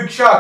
big shock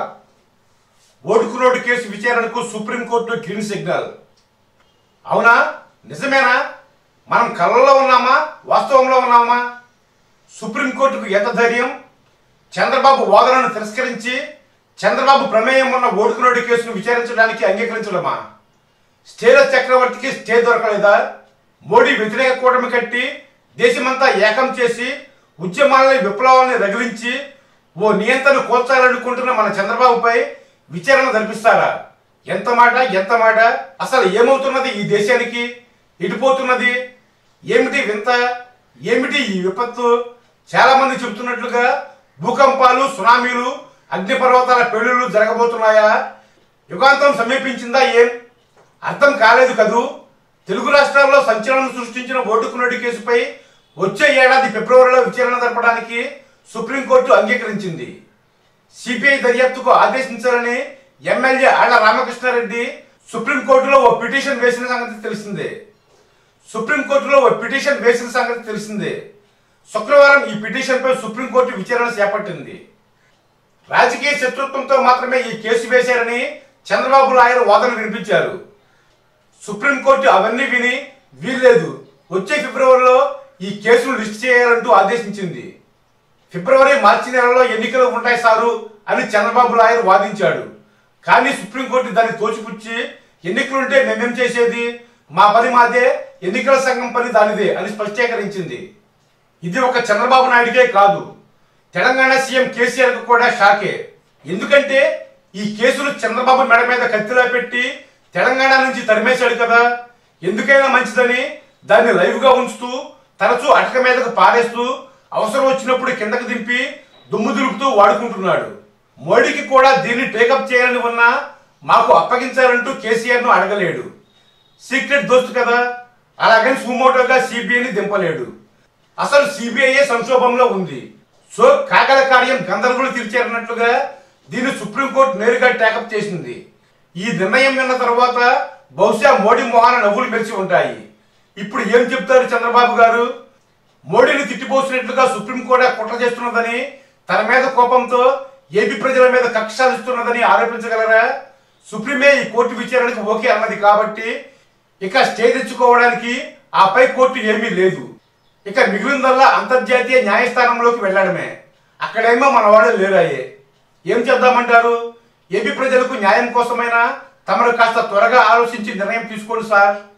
ఓటుకునోటు కేసు విచారణకు సుప్రీంకోర్టు గ్రీన్ సిగ్నల్ అవునా నిజమేనా మనం కళ్ళలో ఉన్నామా వాస్తవంలో ఉన్నామా సుప్రీంకోర్టుకు ఎంత ధైర్యం చంద్రబాబు వాదనను తిరస్కరించి చంద్రబాబు ప్రమేయం ఉన్న ఓటుకునోటు కేసును విచారించడానికి అంగీకరించడమా స్టేల చక్రవర్తికి స్టే దొరకలేదా మోడీ వ్యతిరేక కూటమి కట్టి దేశమంతా ఏకం చేసి ఉద్యమాలని విప్లవాన్ని రగిలించి ఓ నియంత్రణ కోల్చాలనుకుంటున్న మన చంద్రబాబుపై విచారణ జరిపిస్తారా ఎంత మాట ఎంత మాట అసలు ఏమవుతున్నది ఈ దేశానికి ఎటుపోతున్నది ఏమిటి వింత ఏమిటి ఈ విపత్తు చాలా మంది చెబుతున్నట్లుగా భూకంపాలు సునామీలు అగ్నిపర్వతాల పెళ్లిళ్ళు జరగబోతున్నాయా యుగాంతం సమీపించిందా ఏం అర్థం కాలేదు కదూ తెలుగు రాష్ట్రాల్లో సంచలనం సృష్టించిన ఓటుకున్నటి కేసుపై వచ్చే ఏడాది ఫిబ్రవరిలో విచారణ జరపడానికి సుప్రీంకోర్టు అంగీకరించింది సిబిఐ దర్యాప్తుకు ఆదేశించాలని ఎమ్మెల్యే ఆళ్ల రామకృష్ణారెడ్డి సుప్రీంకోర్టులో ఓ పిటిషన్ వేసిన సంగతి తెలిసిందే సుప్రీంకోర్టులో ఓ పిటిషన్ వేసిన సంగతి తెలిసిందే శుక్రవారం ఈ పిటిషన్పై సుప్రీంకోర్టు విచారణ చేపట్టింది రాజకీయ శత్రుత్వంతో మాత్రమే ఈ కేసు వేశారని చంద్రబాబు నాయుడు వాదన వినిపించారు సుప్రీంకోర్టు అవన్నీ విని వీల్లేదు వచ్చే ఫిబ్రవరిలో ఈ కేసును లిస్ట్ చేయాలంటూ ఆదేశించింది ఫిబ్రవరి మార్చి నెలలో ఎన్నికలు ఉంటాయి సారు అని చంద్రబాబు నాయుడు వాదించాడు కానీ సుప్రీంకోర్టు దాన్ని తోచిపుచ్చి ఎన్నికలుంటే మేమేం చేసేది మా పని మాదే ఎన్నికల సంఘం పని దానిదే అని స్పష్టీకరించింది ఇది ఒక చంద్రబాబు నాయుడికే కాదు తెలంగాణ సీఎం కేసీఆర్ కు కూడా షాకే ఎందుకంటే ఈ కేసులు చంద్రబాబు మెడ మీద కత్తిలా పెట్టి తెలంగాణ నుంచి తరిమేశాడు కదా ఎందుకైనా మంచిదని దాన్ని లైవ్ గా ఉంచుతూ తరచూ అటక మీదకు పారేస్తూ అవసరం వచ్చినప్పుడు కిందకు దింపి దుమ్ము దులుపుతూ వాడుకుంటున్నాడు మోడీకి కూడా దీన్ని టేకప్ చేయాలని ఉన్నా మాకు అప్పగించాలంటూ కేసీఆర్ ను అడగలేడు సీక్రెట్ దోస్తు కదా అలాగని సుమోటోగా సిబిఐని దింపలేడు అసలు సిబిఐ సంక్షోభంలో ఉంది సో కాకల కార్యం గందరగోళం తీర్చారన్నట్లుగా దీన్ని సుప్రీంకోర్టు నేరుగా టేకప్ చేసింది ఈ నిర్ణయం విన్న తర్వాత బహుశా మోడీ మొహాన నవ్వులు మెరిచి ఉంటాయి ఇప్పుడు ఏం చెప్తారు చంద్రబాబు గారు మోడీని తిట్టిపోసినట్లుగా సుప్రీంకోర్టు కుట్ర చేస్తున్నదని తన మీద కోపంతో ఏపీ ప్రజల మీద కక్ష సాధిస్తున్నదని ఆరోపించగలరా సుప్రీమే ఈ కోర్టు విచారణకు ఓకే అన్నది కాబట్టి ఇక స్టే తెచ్చుకోవడానికి ఆపై కోర్టు ఏమీ లేదు ఇక మిగిలిందల్లా అంతర్జాతీయ న్యాయస్థానంలోకి వెళ్ళడమే అక్కడేమో మన వాళ్ళు లేరాయే ఏం చేద్దామంటారు ఏపీ ప్రజలకు న్యాయం కోసమైనా తమను కాస్త త్వరగా ఆలోచించి నిర్ణయం తీసుకోండి సార్